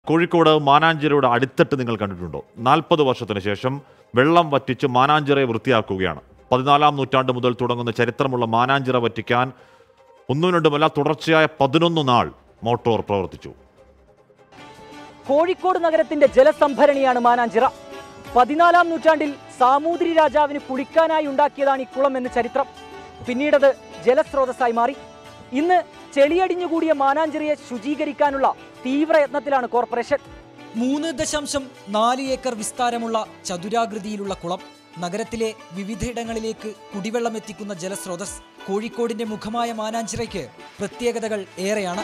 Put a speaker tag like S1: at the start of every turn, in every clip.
S1: കോഴിക്കോട് മാനാഞ്ചിറയുടെ അടിത്തട്ട് നിങ്ങൾ കണ്ടിട്ടുണ്ടോ നാൽപ്പത് വർഷത്തിന് ശേഷം വെള്ളം വറ്റിച്ച് മാനാഞ്ചിറയെ വൃത്തിയാക്കുകയാണ് പതിനാലാം നൂറ്റാണ്ട് മുതൽ തുടങ്ങുന്ന ചരിത്രമുള്ള മാനാഞ്ചിറ വറ്റിക്കാൻ ഒന്നും രണ്ടുമല്ല തുടർച്ചയായ പതിനൊന്ന് നാൾ മോട്ടോർ പ്രവർത്തിച്ചു
S2: കോഴിക്കോട് നഗരത്തിന്റെ ജലസംഭരണിയാണ് മാനാഞ്ചിറ പതിനാലാം നൂറ്റാണ്ടിൽ സാമൂതിരി രാജാവിന് കുളിക്കാനായി ഉണ്ടാക്കിയതാണ് ഈ കുളം എന്ന് ചരിത്രം പിന്നീടത് ജലസ്രോതസ്സായി മാറി ഇന്ന് ചെളിയടിഞ്ഞുകൂടിയ മാനാഞ്ചിറയെ ശുചീകരിക്കാനുള്ള തീവ്രയത്നത്തിലാണ് കോർപ്പറേഷൻ മൂന്ന് ദശാംശം നാല് ഏക്കർ വിസ്താരമുള്ള ചതുരാകൃതിയിലുള്ള കുളം നഗരത്തിലെ വിവിധയിടങ്ങളിലേക്ക് കുടിവെള്ളം എത്തിക്കുന്ന ജലസ്രോതസ് കോഴിക്കോടിന്റെ മുഖമായ മാനാഞ്ചിറയ്ക്ക് പ്രത്യേകതകൾ ഏറെയാണ്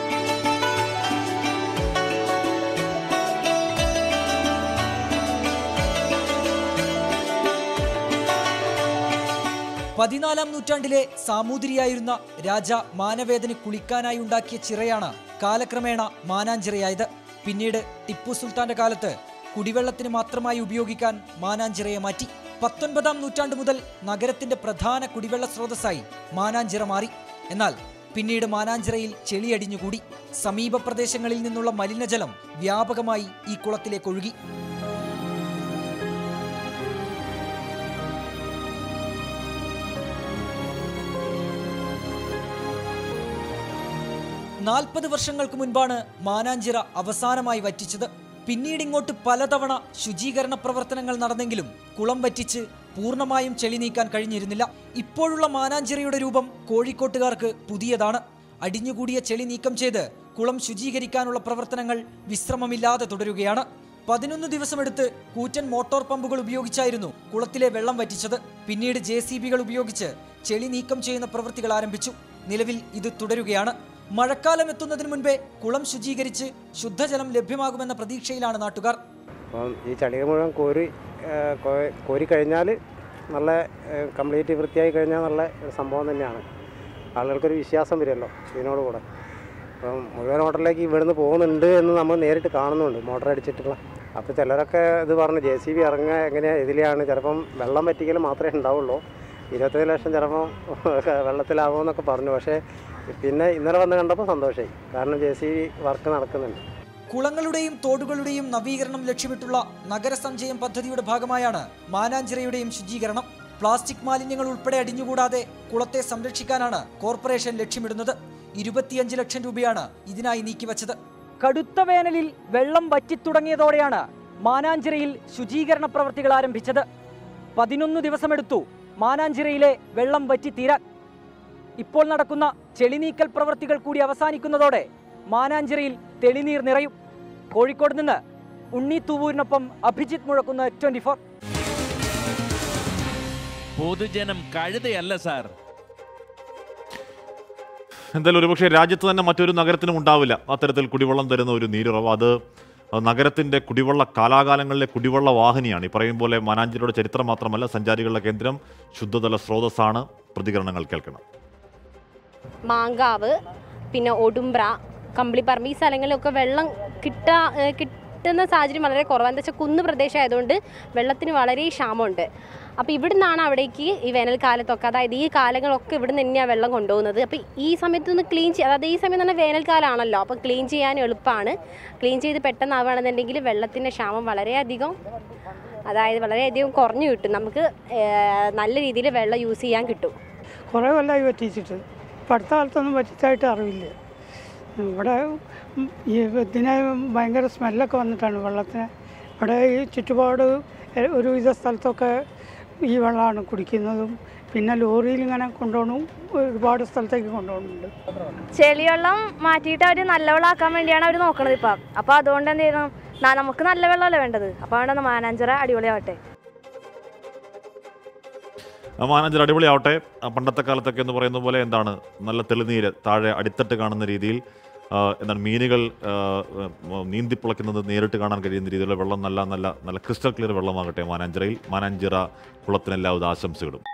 S2: പതിനാലാം നൂറ്റാണ്ടിലെ സാമൂതിരിയായിരുന്ന രാജ മാനവേദന് കുളിക്കാനായി ഉണ്ടാക്കിയ ചിറയാണ് കാലക്രമേണ മാനാഞ്ചിറയായത് പിന്നീട് ടിപ്പു സുൽത്താന്റെ കാലത്ത് കുടിവെള്ളത്തിന് മാത്രമായി ഉപയോഗിക്കാൻ മാനാഞ്ചിറയെ മാറ്റി പത്തൊൻപതാം നൂറ്റാണ്ട് മുതൽ നഗരത്തിന്റെ പ്രധാന കുടിവെള്ള സ്രോതസ്സായി മാനാഞ്ചിറ മാറി എന്നാൽ പിന്നീട് മാനാഞ്ചിറയിൽ ചെളിയടിഞ്ഞുകൂടി സമീപ പ്രദേശങ്ങളിൽ നിന്നുള്ള മലിനജലം വ്യാപകമായി ഈ കുളത്തിലേക്ക് ഒഴുകി നാൽപ്പത് വർഷങ്ങൾക്ക് മുൻപാണ് മാനാഞ്ചിറ അവസാനമായി വറ്റിച്ചത് പിന്നീട് ഇങ്ങോട്ട് പലതവണ ശുചീകരണ പ്രവർത്തനങ്ങൾ നടന്നെങ്കിലും കുളം വറ്റിച്ച് പൂർണ്ണമായും ചെളി നീക്കാൻ കഴിഞ്ഞിരുന്നില്ല ഇപ്പോഴുള്ള മാനാഞ്ചിറയുടെ രൂപം കോഴിക്കോട്ടുകാർക്ക് പുതിയതാണ് അടിഞ്ഞുകൂടിയ ചെളി നീക്കം ചെയ്ത് കുളം ശുചീകരിക്കാനുള്ള പ്രവർത്തനങ്ങൾ വിശ്രമമില്ലാതെ തുടരുകയാണ് പതിനൊന്ന് ദിവസമെടുത്ത് കൂറ്റൻ മോട്ടോർ പമ്പുകൾ ഉപയോഗിച്ചായിരുന്നു കുളത്തിലെ വെള്ളം വറ്റിച്ചത് പിന്നീട് ജെ സി ബികൾ ഉപയോഗിച്ച് ചെളി നീക്കം ചെയ്യുന്ന പ്രവൃത്തികൾ ആരംഭിച്ചു നിലവിൽ ഇത് തുടരുകയാണ് മഴക്കാലം എത്തുന്നതിന് മുൻപേ കുളം ശുചീകരിച്ച് ശുദ്ധജലം ലഭ്യമാകുമെന്ന പ്രതീക്ഷയിലാണ് നാട്ടുകാർ
S3: അപ്പം ഈ ചളികൾ മുഴുവൻ കോരി ആ, കോ- കോരി കഴിഞ്ഞാൽ നല്ല കംപ്ലീറ്റ് വൃത്തിയായി കഴിഞ്ഞാൽ നല്ല ഒരു സംഭവം തന്നെയാണ് ആളുകൾക്കൊരു വിശ്വാസം വരുമല്ലോ ഇതിനോട് കൂടെ അപ്പം മുഴുവൻ മോട്ടറിലേക്ക് ഇവിടുന്ന് പോകുന്നുണ്ട് എന്ന് നമ്മൾ നേരിട്ട് കാണുന്നുണ്ട് മോട്ടർ അടിച്ചിട്ടുള്ള അപ്പോൾ ചിലരൊക്കെ ഇത് പറഞ്ഞു ജെ സി ബി ഇറങ്ങുക എങ്ങനെയാണ് ഇതിലെയാണ് ചിലപ്പം വെള്ളം വറ്റിക്കൽ മാത്രമേ ഉണ്ടാവുള്ളൂ ഇരുപത്തഞ്ച് ലക്ഷം ചിലപ്പം വെള്ളത്തിലാവുമെന്നൊക്കെ പറഞ്ഞു പക്ഷേ പിന്നെ ഇന്നലെ വന്ന് കണ്ടപ്പോൾ സന്തോഷമായി കാരണം ജെ സി ബി വർക്ക് നടക്കുന്നുണ്ട്
S2: കുളങ്ങളുടെയും തോടുകളുടെയും നവീകരണം ലക്ഷ്യമിട്ടുള്ള നഗരസഞ്ചയം പദ്ധതിയുടെ ഭാഗമായാണ് മാനാഞ്ചിറയുടെയും ശുചീകരണം പ്ലാസ്റ്റിക് മാലിന്യങ്ങൾ ഉൾപ്പെടെ അടിഞ്ഞുകൂടാതെ കുളത്തെ സംരക്ഷിക്കാനാണ് കോർപ്പറേഷൻ ലക്ഷ്യമിടുന്നത് ഇരുപത്തിയഞ്ച് ലക്ഷം രൂപയാണ് ഇതിനായി നീക്കിവച്ചത് കടുത്ത വേനലിൽ വെള്ളം വറ്റിത്തുടങ്ങിയതോടെയാണ് മാനാഞ്ചിറയിൽ ശുചീകരണ പ്രവർത്തികൾ ആരംഭിച്ചത് പതിനൊന്ന് ദിവസമെടുത്തു മാനാഞ്ചിറയിലെ വെള്ളം വറ്റിത്തീരാൻ ഇപ്പോൾ നടക്കുന്ന ചെളിനീക്കൽ പ്രവർത്തികൾ കൂടി അവസാനിക്കുന്നതോടെ മാനാഞ്ചിറയിൽ തെളിനീർ നിറയും കോഴിക്കോട് നിന്ന് ഉണ്ണി തൂവൂരിനൊപ്പം അഭിജിത്ത് മുഴക്കുന്ന ട്വന്റി ഫോർ
S4: പൊതുജനം കഴുതയല്ല സാർ
S1: എന്തായാലും ഒരുപക്ഷെ രാജ്യത്ത് തന്നെ മറ്റൊരു നഗരത്തിനും ഉണ്ടാവില്ല അത്തരത്തിൽ കുടിവെള്ളം തരുന്ന ഒരു നീരുറവ് അത് നഗരത്തിന്റെ കുടിവെള്ള കാലാകാലങ്ങളിലെ കുടിവെള്ള വാഹിനിയാണ് ഈ പറയും പോലെ മാനാഞ്ചിറയുടെ ചരിത്രം മാത്രമല്ല സഞ്ചാരികളുടെ കേന്ദ്രം ശുദ്ധജല സ്രോതസ്സാണ് പ്രതികരണങ്ങൾ കേൾക്കണം
S5: മാങ്കാവ് പിന്നെ ഒടുമ്പ്ര കമ്പിളിപ്പറമ്പ് ഈ സ്ഥലങ്ങളിലൊക്കെ വെള്ളം കിട്ടാ ഏഹ് കിട്ടുന്ന സാഹചര്യം വളരെ കുറവാണ് എന്താ വെച്ചാൽ കുന്ന് പ്രദേശമായതുകൊണ്ട് വെള്ളത്തിന് വളരെ ക്ഷാമമുണ്ട് അപ്പോൾ ഇവിടുന്നാണ് അവിടേക്ക് ഈ വേനൽക്കാലത്തൊക്കെ അതായത് ഈ കാലങ്ങളൊക്കെ ഇവിടുന്ന് തന്നെയാണ് വെള്ളം കൊണ്ടുപോകുന്നത് അപ്പോൾ ഈ സമയത്തൊന്ന് ക്ലീൻ ചെയ്യുക അതായത് ഈ സമയം തന്നെ വേനൽക്കാലമാണല്ലോ അപ്പോൾ ക്ലീൻ ചെയ്യാൻ എളുപ്പമാണ് ക്ലീൻ ചെയ്ത് പെട്ടെന്നാവുകയാണെന്നുണ്ടെങ്കിൽ വെള്ളത്തിൻ്റെ ക്ഷാമം വളരെയധികം അതായത് വളരെയധികം കുറഞ്ഞു കിട്ടും നമുക്ക് ഏഹ് നല്ല രീതിയിൽ വെള്ളം യൂസ് ചെയ്യാൻ കിട്ടും
S6: കുറേ കൊല്ലമായി പറ്റിച്ചിട്ട് ഇപ്പം അടുത്ത കാലത്തൊന്നും പറ്റിച്ചായിട്ട് അറിവില്ല ഇവിടെ ഉം, ഈ ഇതിന് ഭയങ്കര സ്മെല്ലൊക്കെ വന്നിട്ടാണ് വെള്ളത്തിന് ഇവിടെ ഈ ചുറ്റുപാട് എ- ഒരുവിധ സ്ഥലത്തൊക്കെ ഈ വെള്ളമാണ് കുടിക്കുന്നതും പിന്നെ ലോറിയിൽ ഇങ്ങനെ കൊണ്ടുപോകണം ഒരുപാട് സ്ഥലത്തേക്ക് കൊണ്ടുപോകുന്നുണ്ട്
S7: ചെളിവെള്ളം മാറ്റിയിട്ട് അവർ നല്ല വെള്ളമാക്കാൻ വേണ്ടിയാണ് അവർ നോക്കണത് ഇപ്പം അപ്പോൾ അതുകൊണ്ട് എന്ത് ചെയ്യണം ന- നമുക്ക് നല്ല വെള്ളമല്ലേ വേണ്ടത് അപ്പോൾ അതുകൊണ്ട് മാനാഞ്ചിറ അടിപൊളിയാവട്ടെ
S1: ആ മാനാഞ്ചിറ അടിപൊളിയാവട്ടെ ആ പണ്ടത്തെ കാലത്തൊക്കെ എന്ന് പറയുന്ന പോലെ എന്താണ് നല്ല തെളിനീര് താഴെ അടിത്തട്ട് കാണുന്ന രീതിയിൽ ആ, എന്താണ് മീനുകൾ ആ, ഉം, നീന്തിപ്പിളയ്ക്കുന്നത് നേരിട്ട് കാണാൻ കഴിയുന്ന രീതിയിലുള്ള വെള്ളം നല്ല നല്ല നല്ല ക്രിസ്റ്റൽ ക്ലിയർ വെള്ളമാകട്ടെ മാനാഞ്ചിറയിൽ മാനാഞ്ചിറ കുളത്തിന് എല്ലാവിധ ആശംസകളും